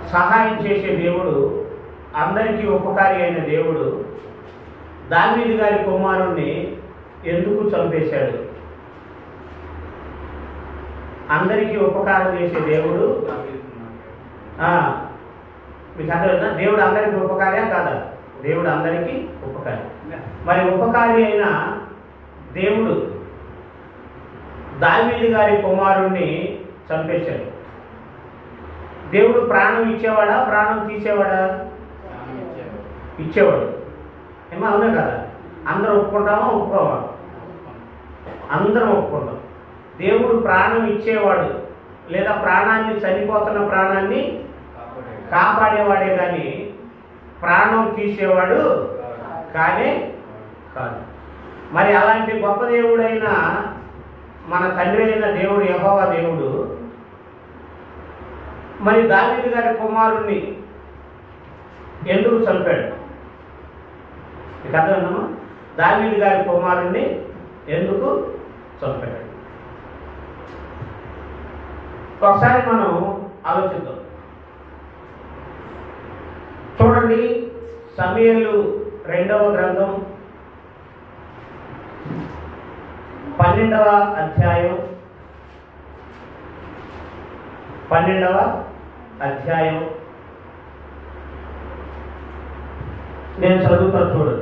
సహాయం చేసే దేవుడు అందరికీ ఉపకారి అయిన దేవుడు దావీదు గారి కుమారుణ్ణి ఎందుకు చంపేశాడు అందరికీ ఉపకారం చేసే దేవుడు ఆ, మీకు అర్థమైందా దేవుడు అందరికీ ఉపకార్యా కాదా దేవుడు అందరికీ ఉపకారి మరి ఉపకారి అయిన దేవుడు దావీదు గారి కుమారుణ్ణి చంపేశాడు దేవుడు ప్రాణం ఇచ్చేవాడా ప్రాణం తీసేవాడా ఇచ్చేవాడు ఏమో అవునా కదా అందరూ ఒప్పుకుంటామా ఒప్పుకోవా అందరం ఒప్పుకుంటాం దేవుడు ప్రాణం ఇచ్చేవాడు లేదా ప్రాణాన్ని చనిపోతున్న ప్రాణాన్ని కాపాడేవాడే కానీ ప్రాణం తీసేవాడు కానీ కాదు మరి అలాంటి గొప్ప దేవుడైన మన తండ్రి అయిన దేవుడు యహోవా దేవుడు మరి దావీదు గారి కుమారుణ్ణి ఎందుకు చంపాడు మీకు అర్థమైందమ్మా దావీదు గారి కుమారుణ్ణి ఎందుకు చంపాడు ఒకసారి మనం ఆలోచిద్దాం చూడండి సమయలు రెండవ గ్రంథం పన్నెండవ అధ్యాయం పన్నెండవ అధ్యాయం నేను చదువుతాను చూడండి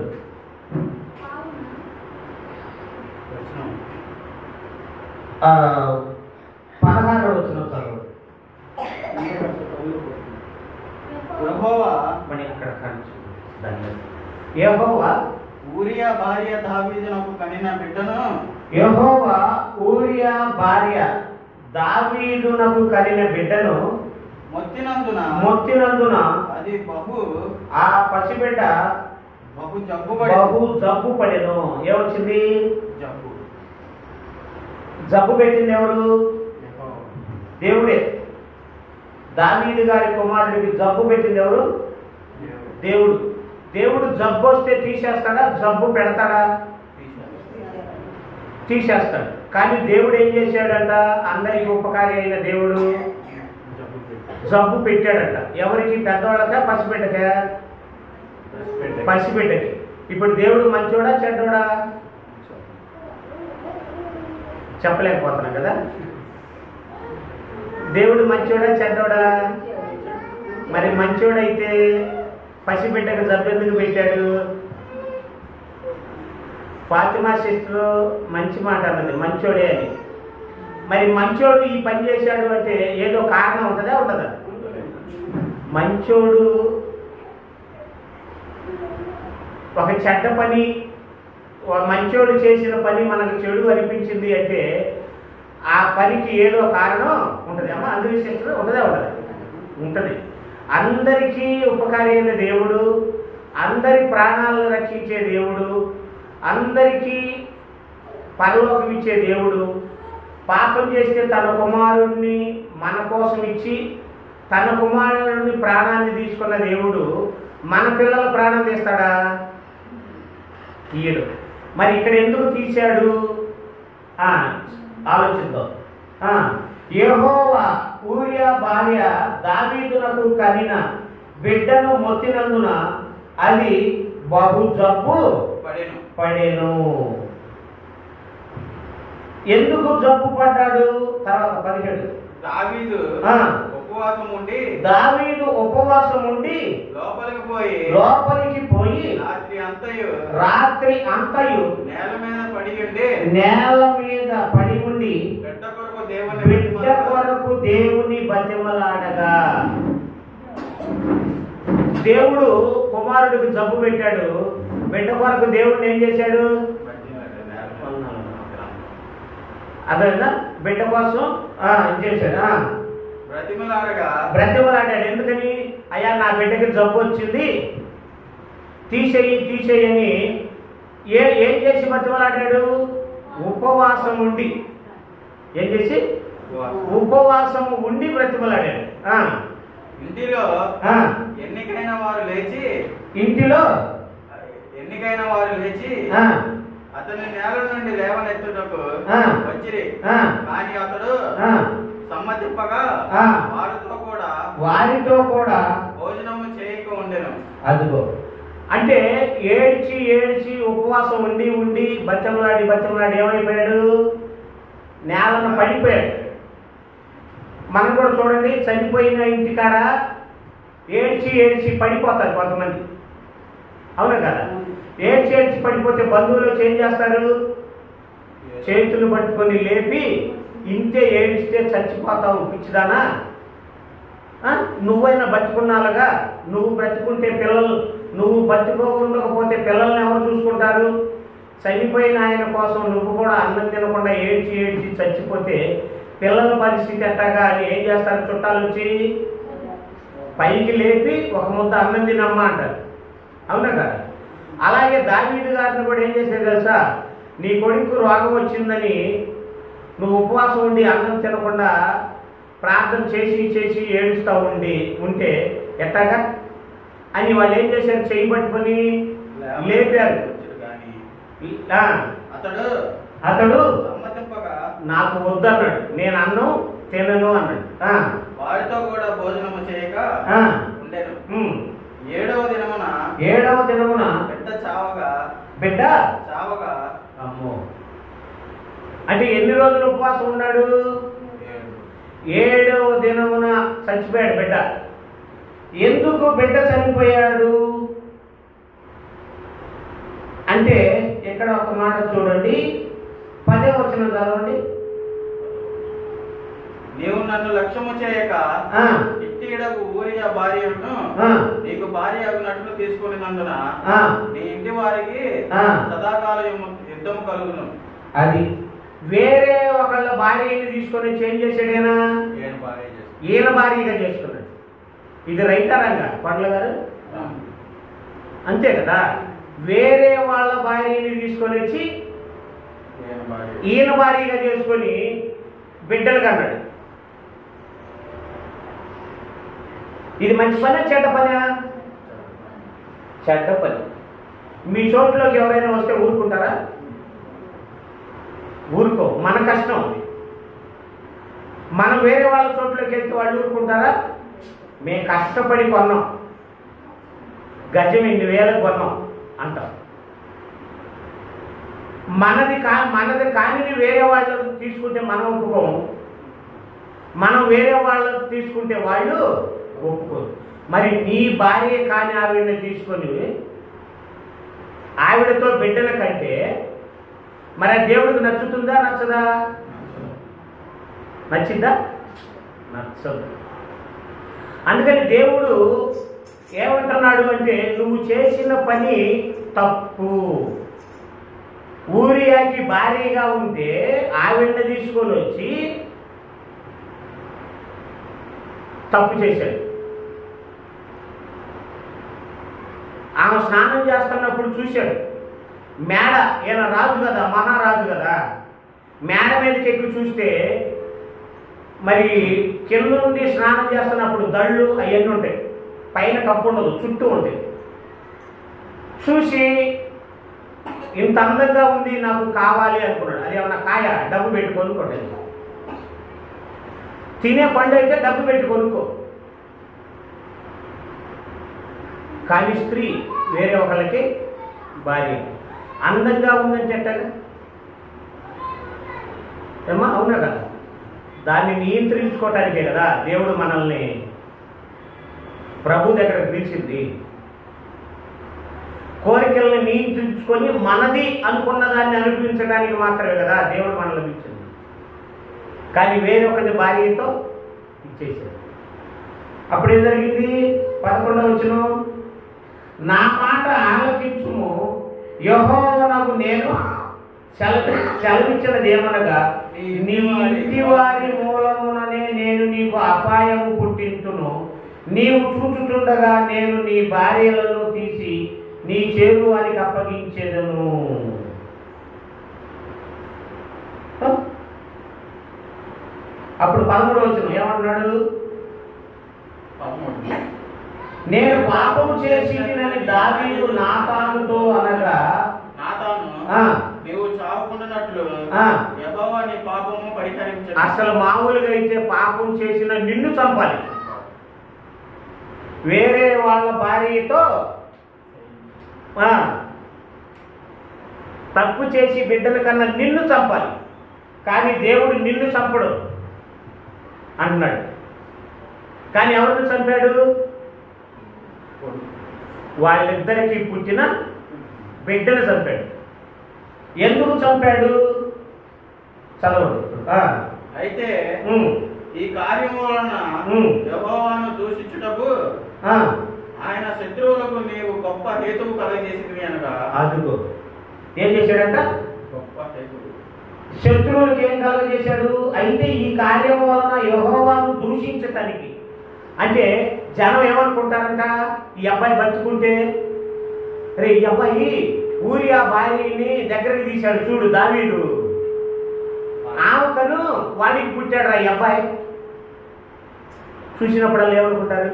ఆ, పదహారవ వచ్చిన చదువు యెహోవా మరి అక్కడ కనిపించు దాన్ని యెహోవా ఊరియా భార్య దావీదునకు కనిన బిడ్డను యెహోవా ఊరియా భార్య దావీదునకు కలిగిన బిడ్డను మొత్తినందున మొత్తినందున అది బహు ఆ పసిబిడ్డ బహు జబ్బుబడి బహు జబ్బు పడెను ఏమొచ్చింది జబ్బు జబ్బు పెట్టింది ఎవరు యెహోవా. దేవుడే దావీదు గారి కుమారుడికి జబ్బు పెట్టింది ఎవరు దేవుడు. దేవుడు దేవుడు జబ్బు వస్తే తీసేస్తాడా జబ్బు పెడతాడా తీసేస్తాడు కానీ దేవుడు ఏం చేశాడంట అందరికి ఉపకారి అయిన దేవుడు జబ్బు పెట్టి. జబ్బు పెట్టాడట ఎవరికి పెద్దవాళ్ళకా పసిబిడ్డకా పెట్టే. పసిబిడ్డకి ఇప్పుడు దేవుడు మంచోడా చెడ్డోడా చెప్పలేకపోతున్నాం కదా దేవుడు మంచోడా చెడ్డోడా మరి మంచోడైతే పసిబిడ్డకు జబ్బు ఎందుకు పెట్టాడు ఫాతిమా సిస్టర్ మంచి మాట అన్నది మంచోడే అని మరి మంచోడు ఈ పని చేశాడు అంటే ఏదో కారణం ఉంటుందా ఉంటుందా మంచోడు ఒక చెడ్డ పని ఒక మంచోడు చేసిన పని మనకు చెడు అనిపించింది అంటే ఆ పనికి ఏదో కారణం ఉంటుంది అమ్మా అందరి సిస్టర్ ఉంటుందా ఉండదు ఉంటుంది అందరికీ ఉపకారి అయిన దేవుడు అందరి ప్రాణాలను రక్షించే దేవుడు అందరికీ పరలోకం ఇచ్చే దేవుడు పాపం చేస్తే తన కుమారుణ్ణి మన కోసం ఇచ్చి తన కుమారుని ప్రాణాన్ని తీసుకున్న దేవుడు మన పిల్లల ప్రాణం తీస్తాడా తీయడు మరి ఇక్కడ ఎందుకు తీశాడు ఆ, ఆలోచిద్దాం ఆ, యెహోవా ఊరియా భార్య దావీదునకు కనిన బిడ్డను మొత్తినందున అది బహు జబ్బు పడెను పడెను ఎందుకు జబ్బు పడ్డాడు తర్వాత పదిహేడు దావీదు ఆ. ఉపవాసం ఉండి దావీదు ఉపవాసం ఉండి లోపలికి పోయి లోపలికి పోయి రాత్రి అంతయు రాత్రి అంతయు నేల మీద పడి ఉండి నేల మీద పడి ఉండి బిడ్డ కొరకు దేవుని బిడ్డ కొరకు దేవుని బతిమలాడగా దేవుడు కుమారుడికి జబ్బు పెట్టాడు బిడ్డ కొరకు దేవుడిని ఏం చేశాడు అర్థమైందా బిడ్డ కోసం ఆ, ఏం చేశాడు ఆ, బ్రతిమలాడగా బ్రతిమలాడాడు ఎందుకని అయ్యా నా బిడ్డకి జబ్బు వచ్చింది తీసేయి తీసేయి అని ఏ ఏం చేసి బతిమలాడాడు ఉపవాసం ఉండి ఏం చేసి ఉపవాసం ఉండి బ్రతిమలాడాడు ఆ, ఇంటిలో ఆ, ఎన్నికైన వారు లేచి ఇంటిలో ఎన్నికైన వారు లేచి ఆ, అతని నేల నుండి లేవనెత్తుటకు ఆ. వచ్చిరి ఆ, కానీ అతడు ఆ, సమ్మతింపగా ఆ. వారితో కూడా వారితో కూడా భోజనము చేయక ఉండెను అదిగో అంటే ఏడ్చి ఏడ్చి ఉపవాసం ఉండి ఉండి బచ్చమలాడి బచ్చమలాడి ఏమైపోయాడు నేలను పడిపోయాడు మనం కూడా చూడండి చనిపోయిన ఇంటికాడ ఏడ్చి ఏడ్చి పడిపోతారు కొంతమంది అవునా కదా ఏడ్చి ఏడ్చి పడిపోతే బంధువులు వచ్చి ఏం చేస్తారు చేతులు పట్టుకొని లేపి ఇంతే ఏడిస్తే చచ్చిపోతావు పిచ్చిదానా ఆ? నువ్వైనా బతుకున్నాలుగా నువ్వు బ్రతుకుంటే పిల్లలు నువ్వు బతుకోకపోతే పిల్లల్ని ఎవరు చూసుకుంటారు చనిపోయిన ఆయన కోసం నువ్వు కూడా అన్నం తినకుండా ఏడ్చి ఏడ్చి చచ్చిపోతే పిల్లల పరిస్థితి ఎట్టాగా అని ఏం చేస్తారు చుట్టాలు వచ్చి పైకి లేపి ఒక ముద్ద అన్నం తినమ్మా అంటారు అవునా కదా అలాగే దావీదు గారిని కూడా ఏం చేశారు తెలుసా నీ కొడుకు రోగం వచ్చిందని నువ్వు ఉపవాసం ఉండి అన్నం తినకుండా ప్రార్థన చేసి చేసి ఏడుస్తూ ఉండి ఉంటే ఎట్టాగా అని వాళ్ళు ఏం చేశారు చేయి పట్టుకొని లేపారు కానీ ఆ, అతడు అతడు సమ్మతింపగా నాకు వద్దన్నాడు నేను అన్నం తినను అన్నాడు ఆ, వారితో కూడా భోజనము చేయక ఆ, ఉండెను ఉమ్. ఏడవ దినమున ఏడవ దినమున పెద్ద చావగా బిడ్డ చావగా అమ్మో అంటే ఎన్ని రోజులు ఉపవాసం ఉన్నాడు ఏడవ దినమున చచ్చిపోయాడు బిడ్డ ఎందుకు బిడ్డ చనిపోయాడు అంటే ఇక్కడ ఒక మాట చూడండి పదే వచ్చిన చదవండి నీవు నన్ను లక్ష్యము చేయక ఆ, ఇట్టిడకు ఊరియా భార్యను ఆ, నీకు భార్య అగునట్లు తీసుకునినందున ఆ, నీ ఇంటి వారికి ఆ. సదాకాల యుద్ధము కలుగును అది వేరే ఒకళ్ళ భార్యని తీసుకొని చేంజ్ చేసాడేనా ఏడు భార్య చేసి. ఈయన భార్యగా చేసుకున్నాడు ఇది రైటా రంగా కొండల గారు అంతే కదా వేరే వాళ్ళ భార్యని తీసుకొని వచ్చి ఏడు భార్య. ఈయన భార్యగా చేసుకొని బిడ్డలు కన్నాడు ఇది మంచి పని చెడ్డ పనా చెడ్డ పని మీ చోట్లోకి ఎవరైనా వస్తే ఊరుకుంటారా ఊరుకో మన కష్టం అది మనం వేరే వాళ్ళ చోట్లోకి వెళ్తే వాళ్ళు ఊరుకుంటారా మేము కష్టపడి కొన్నాం గజం ఇన్ని వేలకు కొన్నాం అంటాం మనది కా మనది కానిది వేరే వాళ్ళు తీసుకుంటే మనం ఒప్పుకోము మనం వేరే వాళ్ళకు తీసుకుంటే వాళ్ళు ఒప్పుకోరు మరి నీ భార్య కాని ఆవిడని తీసుకొని ఆవిడతో బిడ్డల కంటే మరి ఆ దేవుడికి నచ్చుతుందా నచ్చదా నచ్చిందా నచ్చదు అందుకని దేవుడు ఏమంటున్నాడు అంటే నువ్వు చేసిన పని తప్పు ఊరియాకి భారీగా ఉంటే ఆవిడని తీసుకొని వచ్చి తప్పు చేశాడు ఆమె స్నానం చేస్తున్నప్పుడు చూశాడు మేడ ఈయన రాజు కదా మహారాజు కదా మేడ మీదకి ఎక్కి చూస్తే మరి కింద నుండి స్నానం చేస్తున్నప్పుడు దళ్ళు అవన్నీ ఉంటాయి పైన కప్పు ఉండదు చుట్టూ ఉంటాయి చూసి ఇంత అందంగా ఉంది నాకు కావాలి అనుకున్నాడు అది ఏమన్నా కాయ డబ్బు పెట్టి కొనుక్కోండి తినే పండు అయితే డబ్బు పెట్టి కొనుక్కో కానీ స్త్రీ వేరే ఒకళ్ళకి భార్య అందంగా ఉందని చెట్టగా ఏమా అవునా కదా దాన్ని నియంత్రించుకోవటానికే కదా దేవుడు మనల్ని ప్రభు దగ్గర పిలిచింది కోరికల్ని నియంత్రించుకొని మనది అనుకున్న దాన్ని అనిపించడానికి మాత్రమే కదా దేవుడు మనల్ని పిలిచింది కానీ వేరే ఒకటి భార్యతో ఇచ్చేసాడు అప్పుడు ఏం జరిగింది పదకొండవ వచ్చిన నా మాట ఆలకించుము యహోవనకు నేను సెలవు సెలవిచ్చినది ఏమనగా నీ ఇంటి వారి మూలముననే నేను నీకు అపాయము పుట్టింతును నీవు చూచుచుండగా నేను నీ భార్యలను తీసి నీ చేరు వారికి అప్పగించేదను అప్పుడు పదమూడు వచ్చిన ఏమంటున్నాడు పదమూడు. నేను పాపము చేసి దావీదు నాతానుతో అనగా నాతాను ఆ. నీవు చావకుండానట్లు ఆ. యెహోవా నీ పాపము పరిహరించడు అసలు మామూలుగా అయితే పాపం చేసిన నిన్ను చంపాలి వేరే వాళ్ళ భార్యతో ఆ, తప్పు చేసి బిడ్డల కన్నా నిన్ను చంపాలి కానీ దేవుడు నిన్ను చంపడు అంటున్నాడు కానీ ఎవరిని చంపాడు వాళ్ళిద్దరికీ పుట్టిన బిడ్డను చంపాడు ఎందుకు చంపాడు చదవడు ఆ, అయితే ఉమ్, ఈ కార్యము వలన ఉమ్. యెహోవాను దూషించుటకు ఆ, ఆయన శత్రువులకు నీవు గొప్ప హేతువు కలగజేసినవి అనగా అదుగో ఏం చేశాడంట గొప్ప హేతువు శత్రువులకు ఏం కలగజేశాడు అయితే ఈ కార్యం వలన యహోవాను దూషించటానికి అంటే జనం ఏమనుకుంటారంట ఈ అబ్బాయి బతుకుంటే రే ఈ అబ్బాయి ఊరి ఆ భార్యని దగ్గరికి తీశాడు చూడు దావీదు ఆమెకను వాడికి పుట్టాడు రా ఈ అబ్బాయి చూసినప్పుడల్లా ఏమనుకుంటారు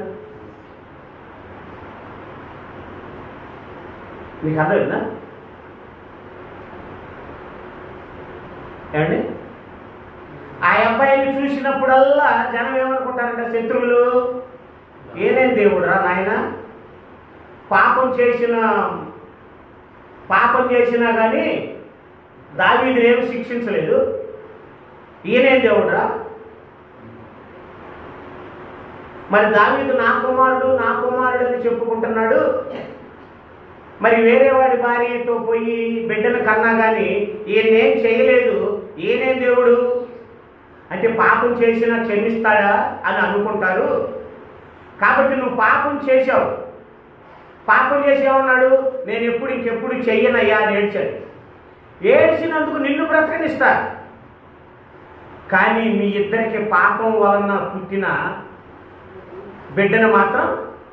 మీకు అర్థమైందా ఏమండి ఆ అబ్బాయిని చూసినప్పుడల్లా జనం ఏమనుకుంటారంట శత్రువులు ఏనేం దేవుడురా నాయన పాపం చేసిన పాపం చేసినా కానీ దావీదు ఏమి శిక్షించలేదు ఈయనేం దేవుడురా మరి దావీదు నా కుమారుడు నా కుమారుడు అని చెప్పుకుంటున్నాడు మరి వేరే వాడి భార్యతో పోయి బిడ్డను కన్నా కానీ ఈయనేం చేయలేదు ఈయనేం దేవుడు అంటే పాపం చేసినా క్షమిస్తాడా అని అనుకుంటారు కాబట్టి నువ్వు పాపం చేశావు పాపం చేసావన్నాడు నేను ఎప్పుడు ఇంకెప్పుడు చెయ్యనయ్యా అని ఏడ్చాడు ఏడ్చినందుకు నిన్ను బ్రతకనిస్తా కానీ మీ ఇద్దరికి పాపం వలన పుట్టిన బిడ్డను మాత్రం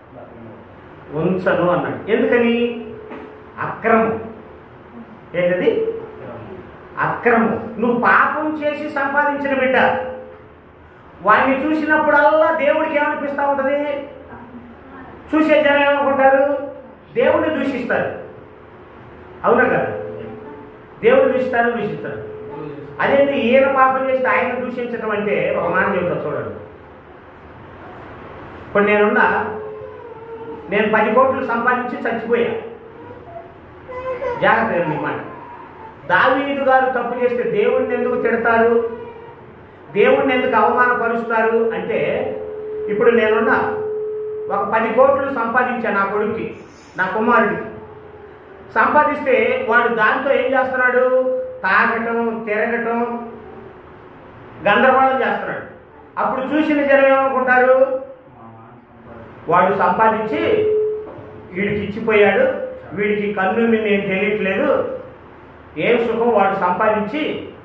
ఉంచను అన్నాడు ఎందుకని అక్రమం ఏంటది అక్రమం నువ్వు పాపం చేసి సంపాదించిన బిడ్డ వాడిని చూసినప్పుడల్లా దేవుడికి ఏమనిపిస్తూ ఉంటుంది చూసే జనం ఏమనుకుంటారు దేవుడిని దూషిస్తారు అవునా కదా దేవుడు దూషిస్తారు దూషిస్తారు అదేంటి ఈయన పాపం చేస్తే ఆయన దూషించడం అంటే ఒక మాట చెబుతా చూడండి ఇప్పుడు నేనున్నా నేను పది కోట్లు సంపాదించి చచ్చిపోయా జాగ్రత్త మీ మాట దావీదు గారు తప్పు చేస్తే దేవుడిని ఎందుకు తిడతారు దేవుడిని ఎందుకు అవమానపరుస్తారు అంటే ఇప్పుడు నేనున్నా ఒక పది కోట్లు సంపాదించా నా కొడుక్కి నా కుమారుడికి సంపాదిస్తే వాడు దాంతో ఏం చేస్తున్నాడు తాగటం తిరగటం గందరగోళం చేస్తున్నాడు అప్పుడు చూసిన జనం ఏమనుకుంటారు వాడు సంపాదించి వీడికి ఇచ్చిపోయాడు వీడికి కన్ను మిన్ను ఏం తెలియట్లేదు ఏం సుఖం వాడు సంపాదించి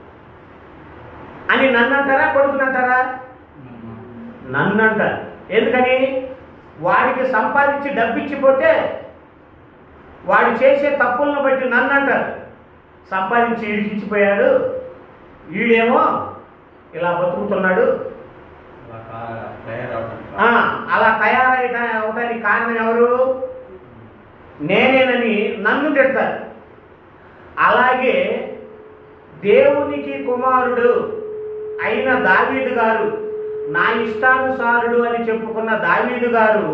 అని నన్ను అంటారా కొడుకునంటారా నన్ను అంటారు ఎందుకని వాడికి సంపాదించి డబ్బిచ్చిపోతే వాడు చేసే తప్పులను బట్టి నన్ను అంటారు సంపాదించి వీడికి ఇచ్చిపోయాడు వీడేమో ఇలా బతుకుతున్నాడు ఆ, అలా తయారైన అవడానికి కారణం ఎవరు నేనేనని నన్ను తిడతారు అలాగే దేవునికి కుమారుడు అయిన దావీదు గారు నా ఇష్టానుసారుడు అని చెప్పుకున్న దావీదు గారు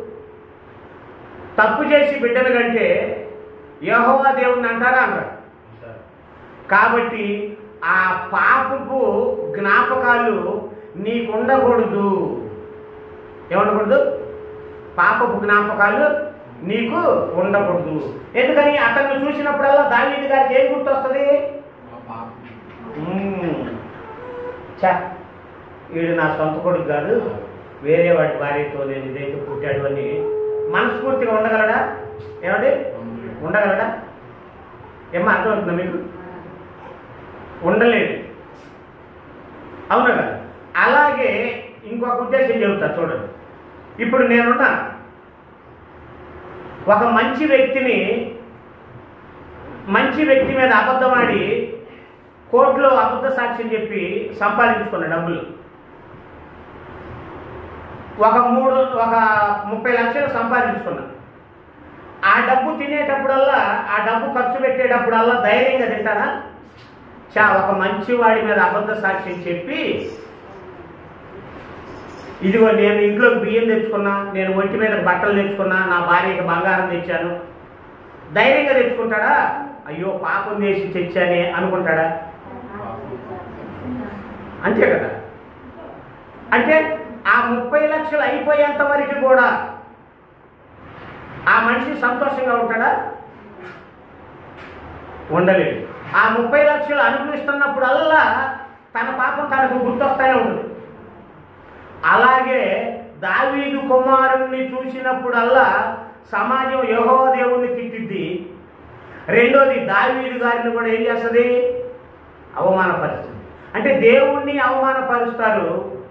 తప్పు చేసి బిడ్డలు కంటే యహోవా దేవుణ్ణి అంటారా అంటారు కాబట్టి ఆ పాపపు జ్ఞాపకాలు నీకు ఉండకూడదు ఏముండకూడదు పాపపు జ్ఞాపకాలు నీకు ఉండకూడదు ఎందుకని అతన్ని చూసినప్పుడల్లా దావీదు గారికి ఏం గుర్తొస్తుంది మ్మ్. ఛ, వీడు నా సొంత కొడుకు కాదు వేరే వాడి భార్యతో నేను ఇదైతే పుట్టాడు అని మనస్ఫూర్తిగా ఉండగలడా ఏమండి ఉండగలడా ఏమో అర్థమవుతుందా మీకు ఉండలేడు అవునా కదా అలాగే ఇంకొక ఉద్దేశం చెబుతా చూడండి ఇప్పుడు నేనున్నా ఒక మంచి వ్యక్తిని మంచి వ్యక్తి మీద అబద్ధమాడి కోర్టులో అబద్ధ సాక్ష్యం చెప్పి సంపాదించుకున్న డబ్బులు ఒక మూడు ఒక ముప్పై లక్షలు సంపాదించుకున్నా ఆ డబ్బు తినేటప్పుడల్లా ఆ డబ్బు ఖర్చు పెట్టేటప్పుడల్లా ధైర్యంగా తింటారా చా ఒక మంచి వాడి మీద అబద్ధ సాక్ష్యం చెప్పి ఇదిగో నేను ఇంట్లోకి బియ్యం తెచ్చుకున్నా నేను ఒంటి మీద బట్టలు తెచ్చుకున్నా నా భార్యకి బంగారం తెచ్చాను ధైర్యంగా తెచ్చుకుంటాడా అయ్యో పాపం చేసి తెచ్చానే అనుకుంటాడా అంతే కదా అంటే ఆ ముప్పై లక్షలు అయిపోయేంత వరకు కూడా ఆ మనిషి సంతోషంగా ఉంటాడా ఉండలేడు ఆ ముప్పై లక్షలు అనుభవిస్తున్నప్పుడల్లా తన పాపం తనకు గుర్తొస్తానే ఉంటుంది అలాగే దావీదు కుమారుణ్ణి చూసినప్పుడల్లా సమాజం యహో దేవుణ్ణి తిట్టిద్ది రెండోది దావీదు గారిని కూడా ఏం చేస్తుంది అవమానపరుస్తుంది అంటే దేవుణ్ణి అవమానపరుస్తారు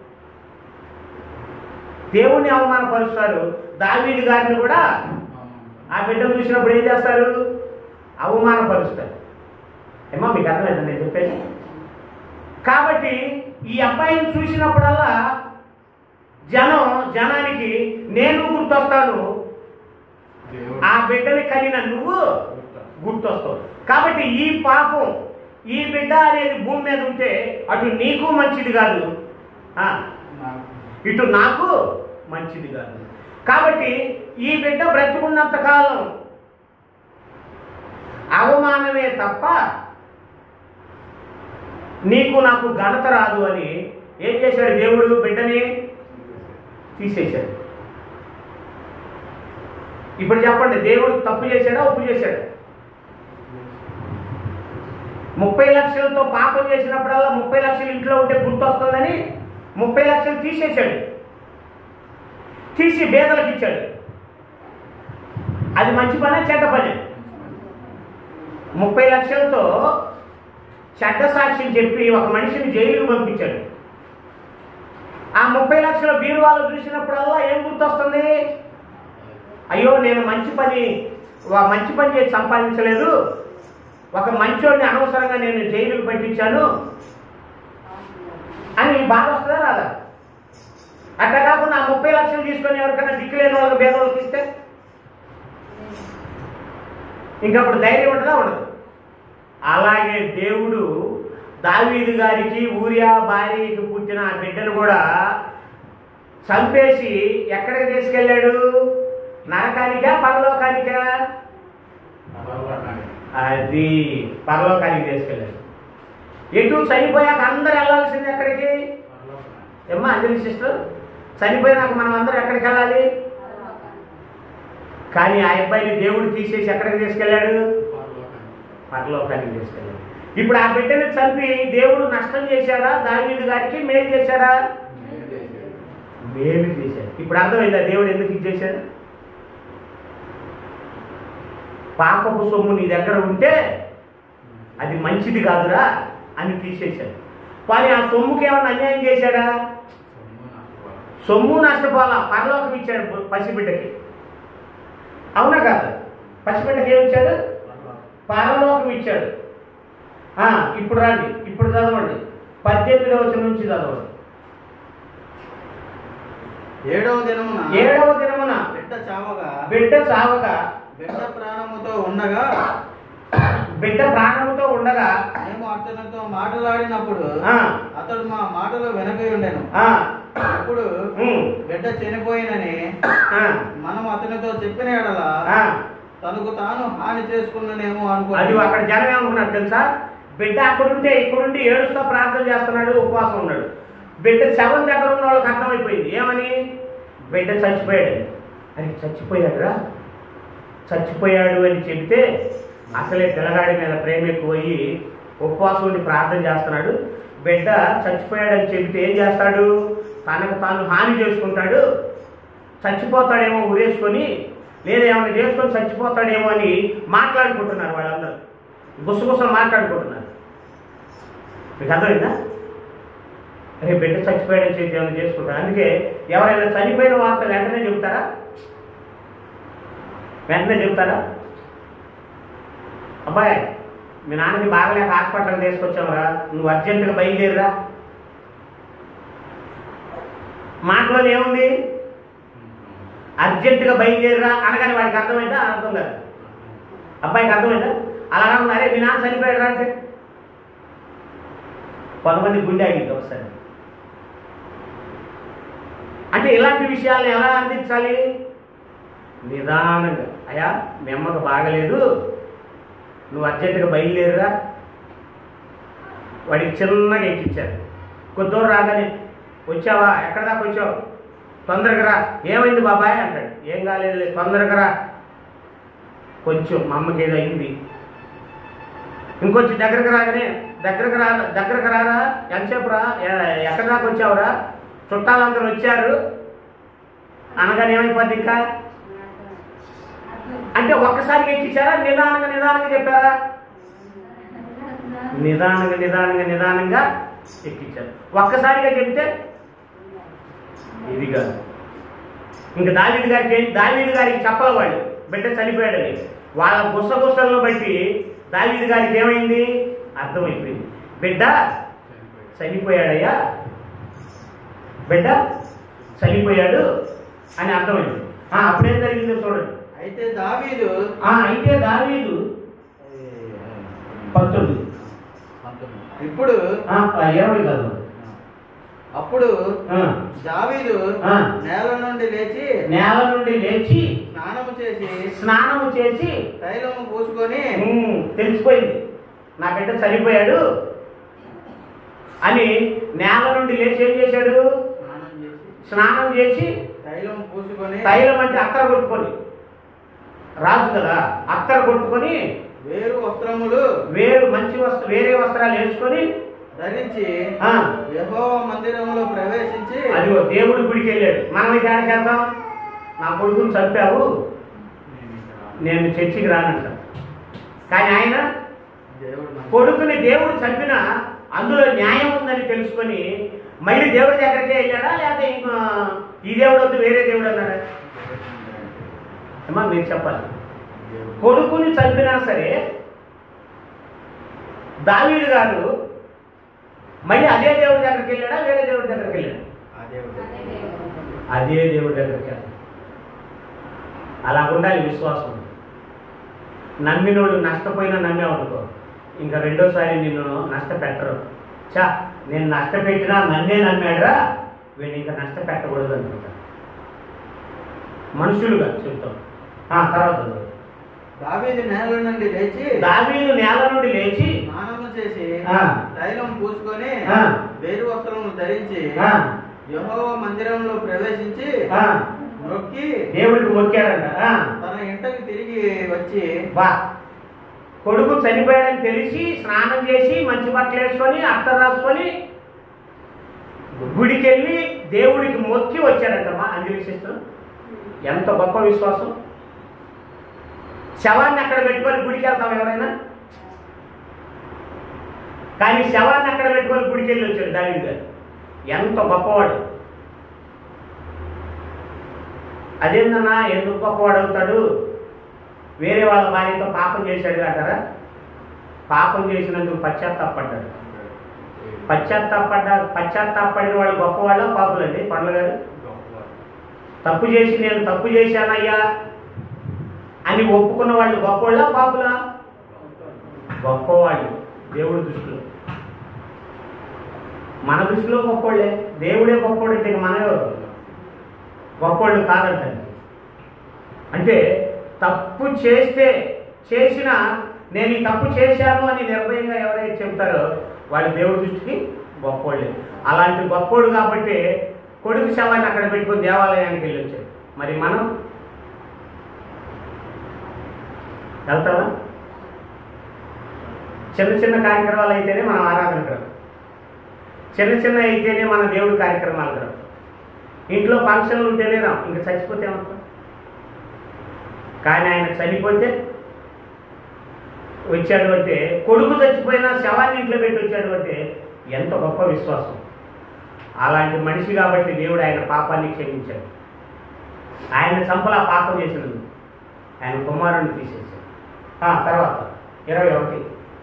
దేవుణ్ణి అవమానపరుస్తారు దావీదు గారిని కూడా ఆ బిడ్డను చూసినప్పుడు ఏం చేస్తారు అవమానపరుస్తారు ఏమో మీకు అర్థమైంది నేను చెప్పేది కాబట్టి ఈ అబ్బాయిని చూసినప్పుడల్లా జనం జనానికి నేను గుర్తొస్తాను ఆ బిడ్డని కలిగిన నువ్వు గుర్తొస్తావు కాబట్టి ఈ పాపం ఈ బిడ్డ అనేది భూమి మీద ఉంటే అటు నీకు మంచిది కాదు ఆ, ఇటు నాకు మంచిది కాదు కాబట్టి ఈ బిడ్డ బ్రతుకున్నంత కాలం అవమానమే తప్ప నీకు నాకు ఘనత రాదు అని ఏం చేశాడు దేవుడు బిడ్డని తీసేశాడు ఇప్పుడు చెప్పండి దేవుడు తప్పు చేశాడా ఒప్పు చేశాడా ముప్పై లక్షలతో పాపం చేసినప్పుడల్లా ముప్పై లక్షలు ఇంట్లో ఉంటే గుర్తొస్తుందని ముప్పై లక్షలు తీసేశాడు తీసి బేదలకు ఇచ్చాడు అది మంచి పనే చెడ్డ పనే ముప్పై లక్షలతో చెడ్డ సాక్ష్యం చెప్పి ఒక మనిషిని జైలుకు పంపించాడు ఆ ముప్పై లక్షల బీరువాలు చూసినప్పుడల్లా ఏం గుర్తొస్తుంది అయ్యో నేను మంచి పని వా- మంచి పని చేసి సంపాదించలేదు ఒక మంచోడిని అనవసరంగా నేను జైలుకు పంపించాను అని బాధ వస్తుందా రాదా అట్లా కాకుండా ఆ ముప్పై లక్షలు తీసుకొని ఎవరికైనా దిక్కులేని వాళ్ళకి భేదవాళ్ళకి ఇస్తే ఇంకప్పుడు ధైర్యం ఉంటుందా ఉండదు అలాగే దేవుడు దావీదు గారికి ఊరియా భార్యకి పుట్టిన ఆ బిడ్డను కూడా చంపేసి ఎక్కడికి తీసుకెళ్ళాడు నరకానికా పరలోకానికా అది పరలోకానికి తీసుకెళ్ళాడు ఎటు చనిపోయాక అందరు వెళ్ళాల్సింది ఎక్కడికి ఏమ్మా అంజలి సిస్టర్ చనిపోయినాక మనం అందరం ఎక్కడికి వెళ్ళాలి కానీ ఆ అబ్బాయిని దేవుడు తీసేసి ఎక్కడికి తీసుకెళ్ళాడు పరలోకానికి తీసుకెళ్ళాడు ఇప్పుడు ఆ బిడ్డని చంపి దేవుడు నష్టం చేశాడా దావీదు గారికి మేలు చేశాడా మేలు చేశాడు ఇప్పుడు అర్థమైందా దేవుడు ఎందుకు ఇది చేశాడు పాపపు సొమ్ము నీ దగ్గర ఉంటే అది మంచిది కాదురా అని తీసేశాడు కానీ ఆ సొమ్ముకి ఏమన్నా అన్యాయం చేశాడా సొమ్ము నష్టపోలా పరలోకం ఇచ్చాడు ప- పసిబిడ్డకి అవునా కాదు పసిబిడ్డకి ఏమి ఇచ్చాడు పరలోకం ఇచ్చాడు ఆ, ఇప్పుడు రండి ఇప్పుడు చదవండి పద్దెనిమిదవ వచనం నుంచి చదవండి ఏడవ దినమున ఏడవ దినమున బిడ్డ చావగా బిడ్డ చావగా బిడ్డ ప్రాణముతో ఉండగా బిడ్డ ప్రాణముతో ఉండగా మేము అతనితో మాట్లాడినప్పుడు ఆ, అతడు మా మాటలు వెనక ఉండెను ఆ, అప్పుడు ఉమ్, బిడ్డ చనిపోయినని ఆ, మనం అతనితో చెప్పిన ఎడల ఆ. తనకు తాను హాని చేసుకున్నానేమో అది అనుకో అక్కడ జనం ఏమనుకున్నారు తెలుసా బిడ్డ అక్కడుంటే ఇక్కడుండి ఏడుస్తూ ప్రార్థన చేస్తున్నాడు ఉపవాసం ఉన్నాడు బిడ్డ శవం దగ్గర ఉన్న వాళ్ళకి అర్థమైపోయింది ఏమని బిడ్డ చచ్చిపోయాడు అని చచ్చిపోయాడురా చచ్చిపోయాడు అని చెబితే అసలే పిల్లగాడి మీద ప్రేమ ఎక్కువయ్యి ఉపవాసం ఉండి ప్రార్థన చేస్తున్నాడు బిడ్డ చచ్చిపోయాడని చెబితే ఏం చేస్తాడు తనకు తాను హాని చేసుకుంటాడు చచ్చిపోతాడేమో ఉరేసుకొని లేదా ఏమైనా చేసుకొని చచ్చిపోతాడేమో అని మాట్లాడుకుంటున్నారు వాళ్ళందరూ గుసగుసలు మాట్లాడుకుంటున్నారు మీకు అర్థమైందా రేపు బిడ్డ చచ్చిపోయాడని చెప్పి ఏమైనా చేసుకుంటారు అందుకే ఎవరైనా చనిపోయిన వార్త వెంటనే చెబుతారా వెంటనే చెబుతారా అబ్బాయి మీ నాన్నకి బాగలేక హాస్పిటల్కి తీసుకొచ్చావురా నువ్వు అర్జెంటుగా బయలుదేరిరా మాటలో ఏముంది అర్జెంటుగా బయలుదేరిరా అనగానే వాడికి అర్థమైందా అర్థం కాదు అబ్బాయికి అర్థమైందా అలా కాకుండా అరే మీ నాన్న చనిపోయాడు అంటే కొంతమంది గుండె ఆగింది ఒకసారి అంటే ఇలాంటి విషయాలను ఎలా అందించాలి నిదానంగా అయ్యా మీ అమ్మకు బాగలేదు నువ్వు అర్జెంటుగా బయలుదేరురా వాడికి చిన్నగా ఎక్కించారు కొద్ది దూరం రాగానే వచ్చావా ఎక్కడ దాకా వచ్చావు తొందరగా రా ఏమైంది బాబాయ్ అంటాడు ఏం కాలేదు తొందరగా రా కొంచెం మా అమ్మకి ఏదో అయింది ఇంకొంచెం దగ్గరకు రాగానే దగ్గరకు రా దగ్గరకు రారా ఎంతసేపు రా ఎ- ఎక్కడి దాకా వచ్చావురా చుట్టాలందరూ వచ్చారు అనగానే ఏమైపోద్ది ఇంకా అంటే ఒక్కసారిగా ఎక్కించారా నిదానంగా నిదానంగా చెప్పారా నిదానంగా నిదానంగా నిదానంగా ఎక్కించారు ఒక్కసారిగా చెప్తే ఇది కాదు ఇంకా దావీదు గారికి ఏం- దావీదు గారికి చెప్పాలి వాళ్ళు బిడ్డ చనిపోయాడని వాళ్ళ గుసగుసలను బట్టి దావీదు గారికి ఏమైంది అర్థమైపోయింది బిడ్డ చనిపోయాడయ్యా బిడ్డ చనిపోయాడు అని అర్థమైంది ఆ, అప్పుడేం జరిగిందో చూడండి అయితే దావీదు ఆ, అయితే దావీదు పంతొమ్మిది ఇప్పుడు ఆ, ఇరవై కాదు అప్పుడు ఆ, దావీదు ఆ. నేల నుండి లేచి నేల నుండి లేచి స్నానము చేసి స్నానము చేసి తైలము పూసుకొని ఉమ్, తెలిసిపోయింది నా బిడ్డ చనిపోయాడు అని నేల నుండి లేచి ఏం చేశాడు స్నానం చేసి స్నానం చేసి తైలము పూసుకొని తైలం అంటే అత్తర కొట్టుకొని రాజు కదా అత్తర కొట్టుకొని వేరు వస్త్రములు వేరు మంచి వస్త్ర వేరే వస్త్రాలు వేసుకొని ధరించి ఆ, యెహోవా మందిరంలో ప్రవేశించి అదిగో దేవుడి గుడికి వెళ్ళాడు మనం అయితే ఆడికి వెళ్తాం నా కొడుకుని చంపావు నేను చర్చికి రానంట కానీ ఆయన దేవుడు మందిరం. కొడుకుని దేవుడు చంపిన అందులో న్యాయం ఉందని తెలుసుకొని మళ్ళీ దేవుడి దగ్గరికే వెళ్ళాడా లేకపోతే ఇంకా ఈ దేవుడు వద్దు వేరే దేవుడు అన్నాడా అమ్మా మీరు చెప్పాలి కొడుకుని చంపినా సరే దావీడు గారు మళ్ళీ అదే దేవుడి దగ్గరికి వెళ్ళాడా వేరే దేవుడి దగ్గరికి వెళ్ళాడా ఆ దేవుడు. అదే దేవుడి దగ్గరికి వెళ్ళాడు అలా ఉండాలి విశ్వాసం నమ్మినోళ్ళు నష్టపోయినా నమ్మే అనుకో ఇంకా రెండోసారి నిన్ను నష్టపెట్టరు చా నేను నష్టపెట్టినా నన్నే నమ్మాడురా వీడిని ఇంకా నష్టపెట్టకూడదు అనుకుంటా మనుషులుగా చెప్తాం ఆ, తర్వాత చదువు. దావీదు నేల నుండి లేచి దావీదు నేల నుండి లేచి స్నానము చేసి ఆ. తైలం పూసుకొని ఆ. వేరు వస్త్రములు ధరించి ఆ, యెహోవా మందిరంలో ప్రవేశించి ఆ, నొక్కి దేవుడికి మొక్కాడంట ఆ, తన ఇంటికి తిరిగి వచ్చి వా కొడుకు చనిపోయాడని తెలిసి స్నానం చేసి మంచి బట్టలు వేసుకొని అత్తరు రాసుకొని గుడికి వెళ్ళి దేవుడికి మొక్కి వచ్చాడంటమ్మా అంజలి సిస్టర్ ఎంత గొప్ప విశ్వాసం శవాన్ని అక్కడ పెట్టుకొని గుడికి వెళ్తాం ఎవరైనా కానీ శవాన్ని అక్కడ పెట్టుకొని గుడికి వెళ్ళి వచ్చాడు దావిది గారు ఎంత గొప్పవాడు అదేందన్నా ఎందుకు గొప్పవాడు అవుతాడు వేరే వాళ్ళ భార్యతో పాపం చేశాడు అంటారా పాపం చేసినందుకు పశ్చాత్తాపడ్డాడు పశ్చాత్తాపడ్డ పశ్చాత్తాపడిన వాళ్ళు గొప్పవాళ్ళ పాపులండి పండ్ల గారు తప్పు చేసి నేను తప్పు చేశానయ్యా అని ఒప్పుకున్న వాళ్ళు గొప్పవాళ్ళ పాపులా గొప్పవాళ్ళు దేవుడి దృష్టిలో మన దృష్టిలో గొప్పవాళ్ళే దేవుడే గొప్పవాడు అంటే మన ఎవరు గొప్పవాళ్ళు కాదంటండి అంటే తప్పు చేస్తే చేసిన నేను ఈ తప్పు చేశాను అని నిర్భయంగా ఎవరైతే చెప్తారో వాళ్ళు దేవుడి దృష్టికి గొప్పోళ్ళే అలాంటి గొప్పోడు కాబట్టి కొడుకు శవాన్ని అక్కడ పెట్టుకుని దేవాలయానికి వెళ్ళి వచ్చాడు మరి మనం వెళ్తావా చిన్న చిన్న కార్యక్రమాలు అయితేనే మనం ఆరాధనకు రాం చిన్న చిన్న అయితేనే మన దేవుడి కార్యక్రమాలకు రాం ఇంట్లో ఫంక్షన్లు ఉంటేనే రాం ఇంకా చచ్చిపోతే ఏమవుతాం కానీ ఆయన చనిపోతే వచ్చాడు అంటే కొడుకు చచ్చిపోయినా శవాన్ని ఇంట్లో పెట్టి వచ్చాడు అంటే ఎంత గొప్ప విశ్వాసం అలాంటి మనిషి కాబట్టి దేవుడు ఆయన పాపాన్ని క్షమించాడు ఆయన చంపలా పాపం చేసినందుకు ఆయన కుమారుని తీసేశాడు ఆ, తర్వాత ఇరవై ఒకటి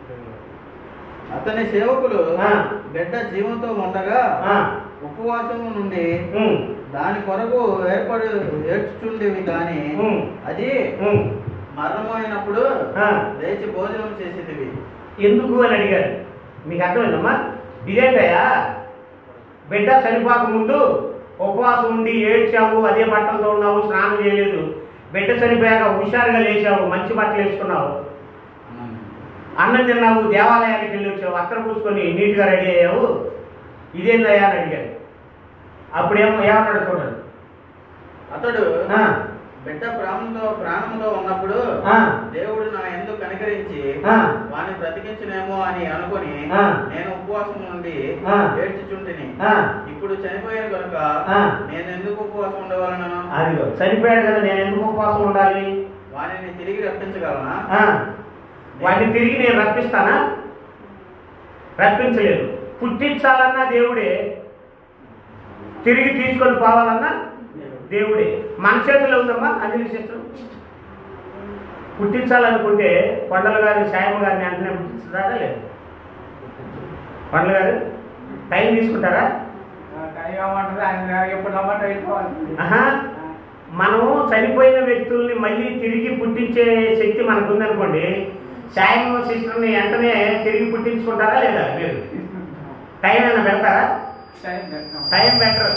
అతని సేవకులు ఆ. బిడ్డ జీవంతో ఉండగా ఆ, ఉపవాసము నుండి ఉమ్, దాని కొరకు ఏర్పడి ఏడ్చుచుండేవి కానీ ఉమ్, అది ఉమ్, మరణమైనప్పుడు ఆ. లేచి భోజనం చేసేదివి ఎందుకు అని అడిగారు మీకు అర్థమైందమ్మా ఇదేంటయ్యా బిడ్డ చనిపోక ముందు ఉపవాసం ఉండి ఏడ్చావు అదే బట్టలతో ఉన్నావు స్నానం చేయలేదు బిడ్డ చనిపోయాక హుషారుగా లేచావు మంచి బట్టలు వేసుకున్నావు అన్నం తిన్నావు దేవాలయానికి వెళ్ళి వచ్చావు అత్తర పూసుకొని నీట్గా రెడీ అయ్యావు ఇదేందయ్యా అని అడిగాడు అప్పుడేమో ఏమన్నాడు చూడండి అతడు ఆ, బిడ్డ ప్రాణంతో ప్రాణంతో ఉన్నప్పుడు ఆ. దేవుడు నా ఎందుకు కనికరించి ఆ. వాని బ్రతికించునేమో అని అనుకొని ఆ. నేను ఉపవాసం నుండి ఆ. ఏడ్చుచుంటిని ఆ. ఇప్పుడు చనిపోయాను కనుక ఆ. నేను ఎందుకు ఉపవాసం ఉండవలను అదిగో చనిపోయాడు కదా నేను ఎందుకు ఉపవాసం ఉండాలి వానిని తిరిగి రప్పించగలనా ఆ, వాడిని తిరిగి నేను రప్పిస్తానా రప్పించలేదు పుట్టించాలన్నా దేవుడే తిరిగి తీసుకొని పోవాలన్నా దేవుడే మన చేతిలో ఉందమ్మా అది విశిష్టం పుట్టించాలనుకుంటే కొండల గారు సాయమ్మ గారిని వెంటనే పుట్టించుతారా లేదు కొండల గారు టైం తీసుకుంటారా టైం ఏమంటారు ఆయన ఎప్పుడు రమ్మంటే వెళ్ళిపోవాలి ఆహా మనం చనిపోయిన వ్యక్తుల్ని మళ్ళీ తిరిగి పుట్టించే శక్తి మనకు ఉందనుకోండి సాయం సిస్టర్ని వెంటనే తిరిగి పుట్టించుకుంటారా లేదా మీరు టైం ఏమైనా పెడతారా టైం పెట్టాం టైం బెటర్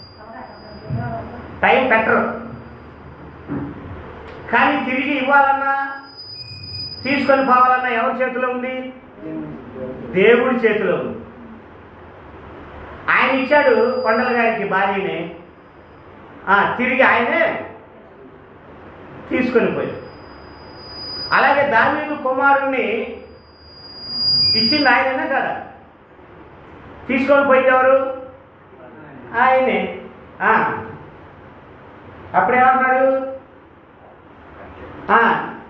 టైం బెటర్ కానీ తిరిగి ఇవ్వాలన్నా తీసుకొని పోవాలన్నా ఎవరి చేతిలో ఉంది దేవుడి చేతిలో ఉంది ఆయన ఇచ్చాడు కొండల గారికి భార్యని ఆ, తిరిగి ఆయనే తీసుకొని పోయాడు అలాగే దావీదు కుమారుణ్ణి ఇచ్చింది ఆయననే కదా తీసుకొని పోయింది ఎవరు ఆయనే ఆ. అప్పుడేమన్నాడు ఆ,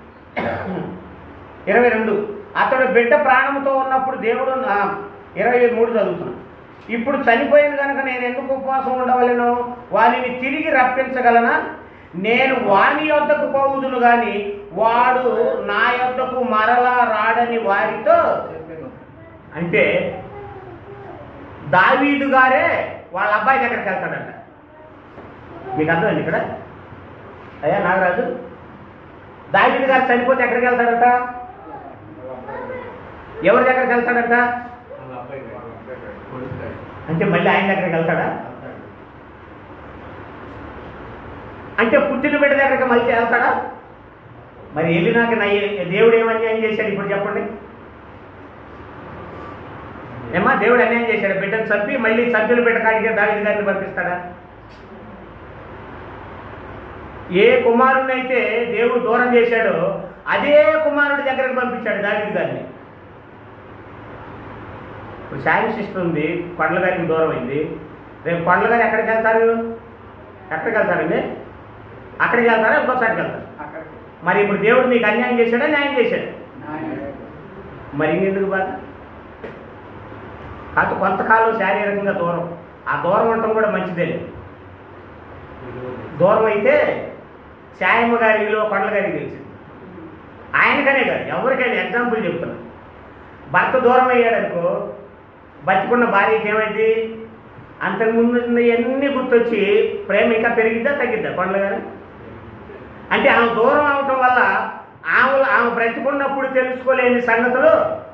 ఇరవై రెండు అతడు బిడ్డ ప్రాణంతో ఉన్నప్పుడు దేవుడు నా ఇరవై మూడు చదువుతున్నాను ఇప్పుడు చనిపోయింది కనుక నేను ఎందుకు ఉపవాసం ఉండవలను వానిని తిరిగి రప్పించగలనా నేను వాని యొద్దకు పోవుదును గాని వాడు నా యొద్దకు మరలా రాడని వారితో అంటే దావీదు గారే వాళ్ళ అబ్బాయి దగ్గరికి వెళ్తాడంట మీకు అర్థమైంది ఇక్కడ అయ్యా నాగరాజు దావీదు గారు చనిపోతే ఎక్కడికి వెళ్తాడట ఎవరి దగ్గరికి వెళ్తాడట అంటే మళ్ళీ ఆయన దగ్గరికి వెళ్తాడా అంటే పుట్టిన బిడ్డ దగ్గరికి మళ్ళీ వెళ్తాడా మరి వెళ్ళినాక నా దేవుడు ఏం అన్యాయం చేశాడు ఇప్పుడు చెప్పండి ఏమా దేవుడు అన్యాయం చేశాడు బిడ్డను చంపి మళ్ళీ చంపిన బిడ్డ కాడికే దావిది గారిని పంపిస్తాడా ఏ కుమారుని అయితే దేవుడు దూరం చేశాడో అదే కుమారుడి దగ్గరకు పంపించాడు దావిది గారిని ఇప్పుడు శారీ సిస్టర్ ఉంది కొండల గారికి దూరం అయింది రేపు కొండల గారు ఎక్కడికి వెళ్తారు ఎక్కడికి వెళ్తారండి అక్కడికి వెళ్తారా ఇంకోసారికి వెళ్తారు అక్కడికి మరి ఇప్పుడు దేవుడు మీకు అన్యాయం చేశాడా న్యాయం చేశాడు ఆయన మరి ఇంకెందుకు బాధ కాదు కొంతకాలం శారీరకంగా దూరం ఆ దూరం ఉండటం కూడా మంచిదే దూరం అయితే శాయమ్మ గారి విలువ కొండల గారికి తెలిసింది ఆయనకనే కాదు ఎవరికైనా ఎగ్జాంపుల్ చెప్తున్నా భర్త దూరం అయ్యాడు అనుకో బతికున్న భార్యకి ఏమైంది అంతకుముందు అన్నీ గుర్తొచ్చి ప్రేమ ఇంకా పెరిగిద్దా తగ్గిద్దా కొండల గారు అంటే ఆమె దూరం అవటం వల్ల ఆమె ఆమె బ్రతికున్నప్పుడు తెలుసుకోలేని సంగతులు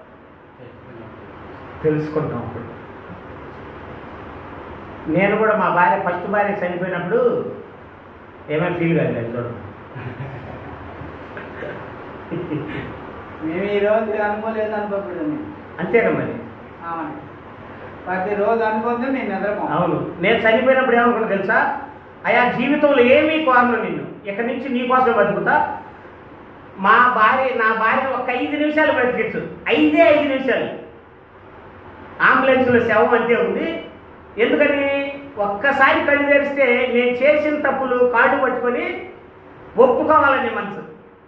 తెలుసుకుంటాం అప్పుడు నేను కూడా మా భార్య ఫస్ట్ భార్య చనిపోయినప్పుడు ఏమైనా ఫీల్ కాలేదు చూడండి మేము ఈ రోజు అనుకోలేదు అనుకోకూడదు అంతేనా మరి అవును ప్రతిరోజు అనుకుంటే నేను నిద్రపో అవును నేను చనిపోయినప్పుడు ఏమనుకున్నా తెలుసా అయా జీవితంలో ఏమీ కోరను నిన్ను ఇక్కడి నుంచి నీ కోసం బతుకుతా మా భార్య నా భార్య ఒక ఐదు నిమిషాలు బ్రతికించు ఐదే ఐదు నిమిషాలు అంబులెన్స్లో శవం అంతే ఉంది ఎందుకని ఒక్కసారి కళ్ళు తెరిస్తే నేను చేసిన తప్పులు కాళ్ళు పట్టుకొని ఒప్పుకోవాలని మనసు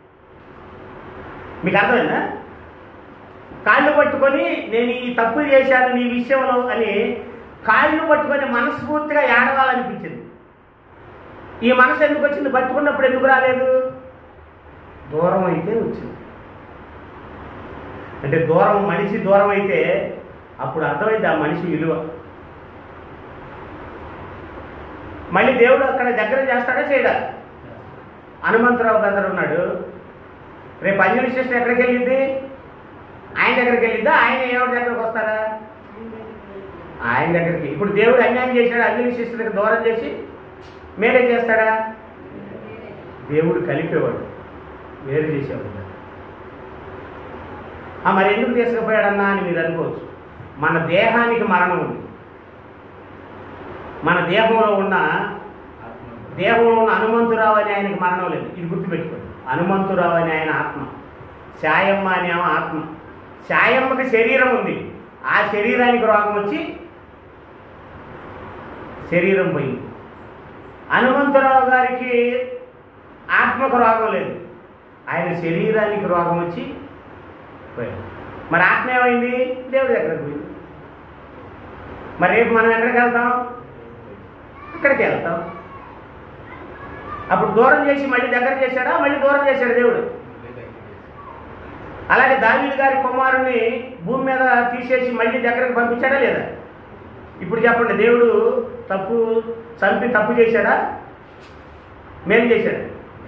మీకు అర్థమైందా కాళ్ళు పట్టుకొని నేను ఈ తప్పులు చేశాను నీ విషయంలో అని కాళ్ళు పట్టుకొని మనస్ఫూర్తిగా ఏడవాలనిపించింది ఈ మనసు ఎందుకు వచ్చింది పట్టుకున్నప్పుడు ఎందుకు రాలేదు దూరం అయితే వచ్చింది అంటే దూరం మనిషి దూరం అయితే అప్పుడు అర్థమైంది ఆ మనిషి విలువ మళ్ళీ దేవుడు అక్కడ దగ్గర చేస్తాడా చేయడా హనుమంతరావు గందరు ఉన్నాడు రేపు అంజలి సిస్టర్ ఎక్కడికి వెళ్ళింది ఆయన దగ్గరికి వెళ్ళిద్దా ఆయన ఎవరి దగ్గరకు వస్తారా ఆయన దగ్గరికి ఇప్పుడు దేవుడు అన్యాయం చేశాడు అగ్ని శిష్యులకు దూరం చేసి మేరే చేస్తాడా దేవుడు కలిపేవాడు వేరు చేసేవాడు ఆ, మరి ఎందుకు తీసుకుపోయాడన్నా అని మీరు అనుకోవచ్చు మన దేహానికి మరణం ఉంది మన దేహంలో ఉన్న దేహంలో ఉన్న హనుమంతురావు అని ఆయనకి మరణం లేదు ఇది గుర్తుపెట్టుకోండి హనుమంతురావు అని ఆయన ఆత్మ శాయమ్మ అని ఆమె ఆత్మ శాయమ్మకి శరీరం ఉంది ఆ శరీరానికి రోగం వచ్చి శరీరం పోయింది హనుమంతరావు గారికి ఆత్మకు రోగం లేదు ఆయన శరీరానికి రోగం వచ్చి పోయాడు మరి ఆత్మ ఏమైంది దేవుడి దగ్గరకు పోయింది మరి రేపు మనం ఎక్కడికి వెళ్తాం ఇక్కడికి వెళ్తాం అప్పుడు దూరం చేసి మళ్ళీ దగ్గర చేశాడా మళ్ళీ దూరం చేశాడు దేవుడు అలాగే దావీదు గారి కుమారుని భూమి మీద తీసేసి మళ్ళీ దగ్గరకు పంపించాడా లేదా ఇప్పుడు చెప్పండి దేవుడు తప్పు చంపి తప్పు చేశాడా మేలు చేశాడు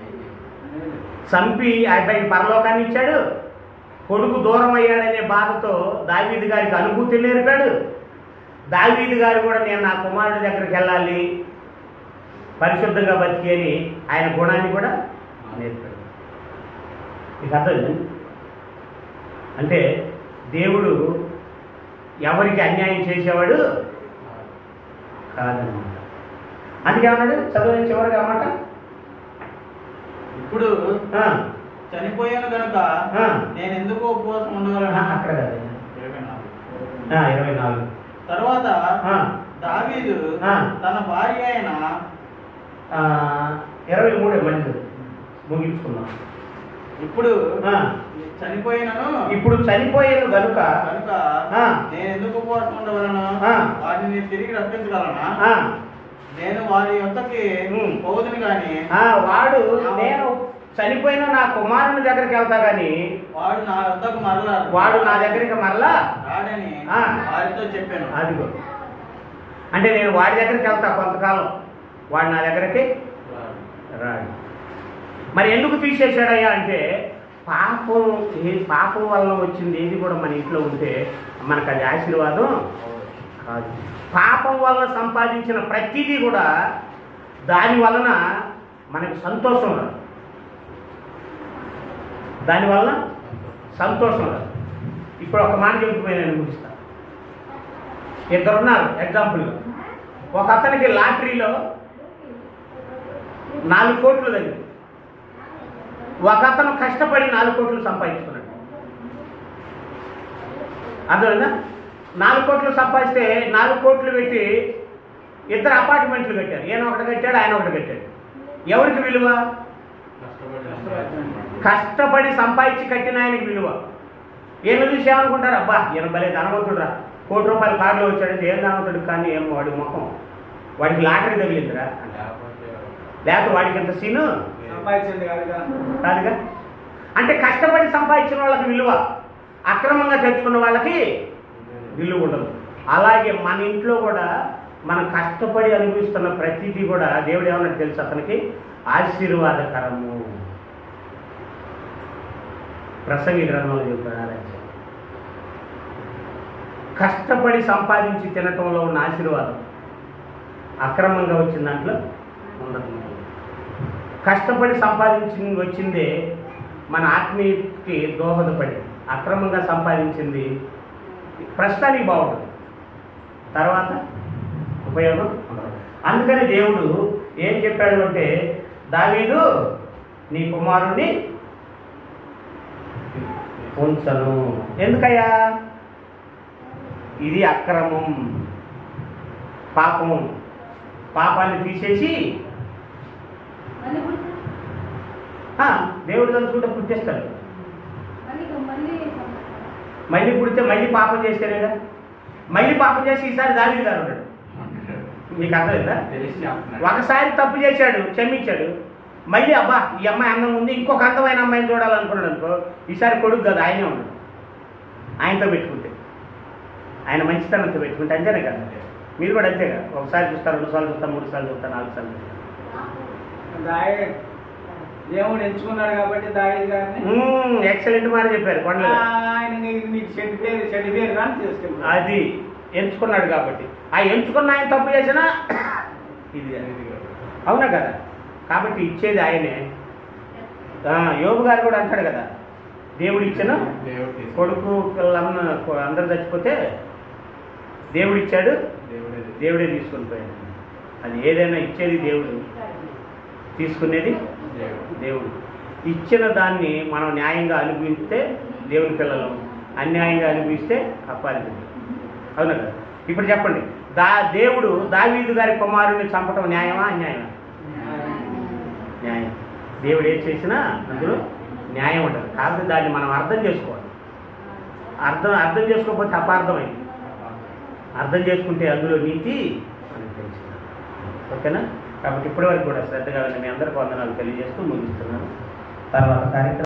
చంపి ఆ అబ్బాయికి పరలోకాన్ని ఇచ్చాడు కొడుకు దూరం అయ్యాడనే బాధతో దావీదు గారికి అనుభూతి నేర్పాడు దావీదు గారు కూడా నేను నా కుమారుడి దగ్గరికి వెళ్ళాలి పరిశుద్ధంగా బతికి అని ఆయన గుణాన్ని కూడా నేర్పాడు మీకు అర్థం అంటే దేవుడు ఎవరికి అన్యాయం చేసేవాడు కాదనమాట అందుకే ఏమన్నాడు చదువు చివరిగా అన్నమాట ఇప్పుడు ఆ, చనిపోయాను గనుక ఆ. నేను ఎందుకు ఉపవాసం ఆ, ఉండగలను అక్కడ కాదు ఇరవై నాలుగు. ఆ, ఇరవై నాలుగు తర్వాత ఆ, దావీదు ఆ. తన భార్య అయిన ఆ, ఇరవై మూడే మళ్ళీ ముగించుకుందాం ఇప్పుడు ఆ, చనిపోయినను ఇప్పుడు చనిపోయాను గనుక కనుక ఆ. నేను ఎందుకు ఉపవాసం ఉండగలను ఆ. వారిని తిరిగి రప్పించగలనా ఆ, నేను వారి యొక్కకి ఉమ్. పోదును గాని ఆ, వాడు నేను చనిపోయిన నా కుమారుని దగ్గరికి వెళ్తా గాని వాడు నా వద్దకు మరలా వాడు నా దగ్గరికి మరలా రాడని ఆ. వారితో చెప్పాను అదిగో అంటే నేను వాడి దగ్గరికి వెళ్తా కొంతకాలం వాడు నా దగ్గరికి రాడు మరి ఎందుకు తీసేశాడయ్యా అంటే పాపం ఏ పాపం వల్ల వచ్చింది ఏది కూడా మన ఇంట్లో ఉంటే మనకు అది ఆశీర్వాదం కాదు పాపం వల్ల సంపాదించిన ప్రతిదీ కూడా దాని వలన మనకి సంతోషం రాదు దానివల్ల సంతోషం రాదు ఇప్పుడు ఒక మాట చెబుతున్నా నేను ముగిస్తా ఇద్దరున్నారు ఎగ్జాంపుల్గా ఒక అతనికి లాటరీలో నాలుగు కోట్లు తగ్గింది ఒక అతను కష్టపడి నాలుగు కోట్లు సంపాదించుకున్నాడు అర్థమైందా నాలుగు కోట్లు సంపాదిస్తే నాలుగు కోట్లు పెట్టి ఇద్దరు అపార్ట్మెంట్లు కట్టారు ఈయన ఒకటి కట్టాడు ఆయన ఒకటి కట్టాడు ఎవరికి విలువ కష్టపడి సంపాదించి కట్టిన ఆయనకి విలువ ఈయన చూసి ఏమనుకుంటారు అబ్బా ఈయన భలే ధనవంతుడు రా కోటి రూపాయల కారులో వచ్చాడంటే ఏం ధనవంతుడు కానీ ఏం వాడి ముఖం వాడికి లాటరీ తగిలిందిరా అంటారు లేకపోతే వాడికి ఎంత సీను సంపాదించింది కాదుగా కాదుగా అంటే కష్టపడి సంపాదించిన వాళ్ళకి విలువ అక్రమంగా తెచ్చుకున్న వాళ్ళకి విలువ ఉండదు అలాగే మన ఇంట్లో కూడా మనం కష్టపడి అనుభవిస్తున్న ప్రతిదీ కూడా దేవుడు ఏమన్నా తెలుసు అతనికి ఆశీర్వాదకరము ప్రసంగి గ్రంథంలో చెప్తాడు ఆరాధ్య కష్టపడి సంపాదించి తినటంలో ఉన్న ఆశీర్వాదం అక్రమంగా వచ్చిన దాంట్లో ఉండదు కష్టపడి సంపాదించి వచ్చిందే మన ఆత్మీయతకి దోహదపడి అక్రమంగా సంపాదించింది ప్రస్తుతానికి బాగుంటుంది తర్వాత ఉపయోగం ఉండదు అందుకని దేవుడు ఏం చెప్పాడు అంటే దావీదు నీ కుమారుణ్ణి ఉంచను ఎందుకయ్యా ఇది అక్రమం పాపం పాపాన్ని తీసేసి మళ్ళీ పుట్టు. ఆ, దేవుడు తలుచుకుంటే పుట్టేస్తాడు మళ్ళీ మళ్ళీ మళ్ళీ పుడితే మళ్ళీ పాపం చేస్తేనేగా మళ్ళీ పాపం చేసి ఈసారి దావీదు గారు ఉన్నాడు మీకు అర్థమైందా ఒకసారి తప్పు చేశాడు క్షమించాడు మళ్ళీ అబ్బా ఈ అమ్మాయి అందం ఉంది ఇంకొక అందమైన అమ్మాయిని చూడాలనుకున్నాడు అనుకో ఈసారి కొడుకు కాదు ఆయనే ఉన్నాడు ఆయనతో పెట్టుకుంటే ఆయన మంచితనంతో పెట్టుకుంటే అంతేనే కదా మీరు కూడా అంతే కదా ఒకసారి చూస్తారు రెండు సార్లు చూస్తారు మూడు సార్లు చూస్తారు నాలుగు సార్లు చూస్తారు దాయి దేవుడు ఎంచుకున్నాడు కాబట్టి దాయి గారిని ఎక్సలెంట్ మాట చెప్పారు కొండలు ఆయన నీకు చెడ్డ పేరు చెడ్డ పేరు కానీ తీసుకెళ్తాడు అది ఎంచుకున్నాడు కాబట్టి ఆ ఎంచుకున్న ఆయన తప్పు చేసినా ఇది అవునా కదా కాబట్టి ఇచ్చేది ఆయనే ఆ, యోబు గారు కూడా అంటాడు కదా దేవుడు ఇచ్చిన దేవుడు తీసుకు- కొడుకు పిల్లన్న అందరు చచ్చిపోతే దేవుడు ఇచ్చాడు దేవుడే దేవుడే తీసుకొని పోయాడు అది ఏదైనా ఇచ్చేది దేవుడు తీసుకునేది దేవుడు దేవుడు ఇచ్చిన దాన్ని మనం న్యాయంగా అనుభవిస్తే దేవుని పిల్లలు అన్యాయంగా అనుభవిస్తే అప్పాలింది అవునా కదా ఇప్పుడు చెప్పండి దా దేవుడు దావీదు గారి కుమారుని చంపటం న్యాయమా అన్యాయమా న్యాయం దేవుడు ఏం చేసినా అందులో న్యాయం ఉంటుంది కాబట్టి దాన్ని మనం అర్థం చేసుకోవాలి అర్థం అర్థం చేసుకోకపోతే అపార్థమైంది అర్థం చేసుకుంటే అందులో నీతి మనకు తెలుస్తుంది ఓకేనా కాబట్టి ఇప్పటివరకు కూడా శ్రద్ధగా విన్న మీ అందరికీ వందనాలు తెలియజేస్తూ ముగిస్తున్నాను తర్వాత కార్యక్రమం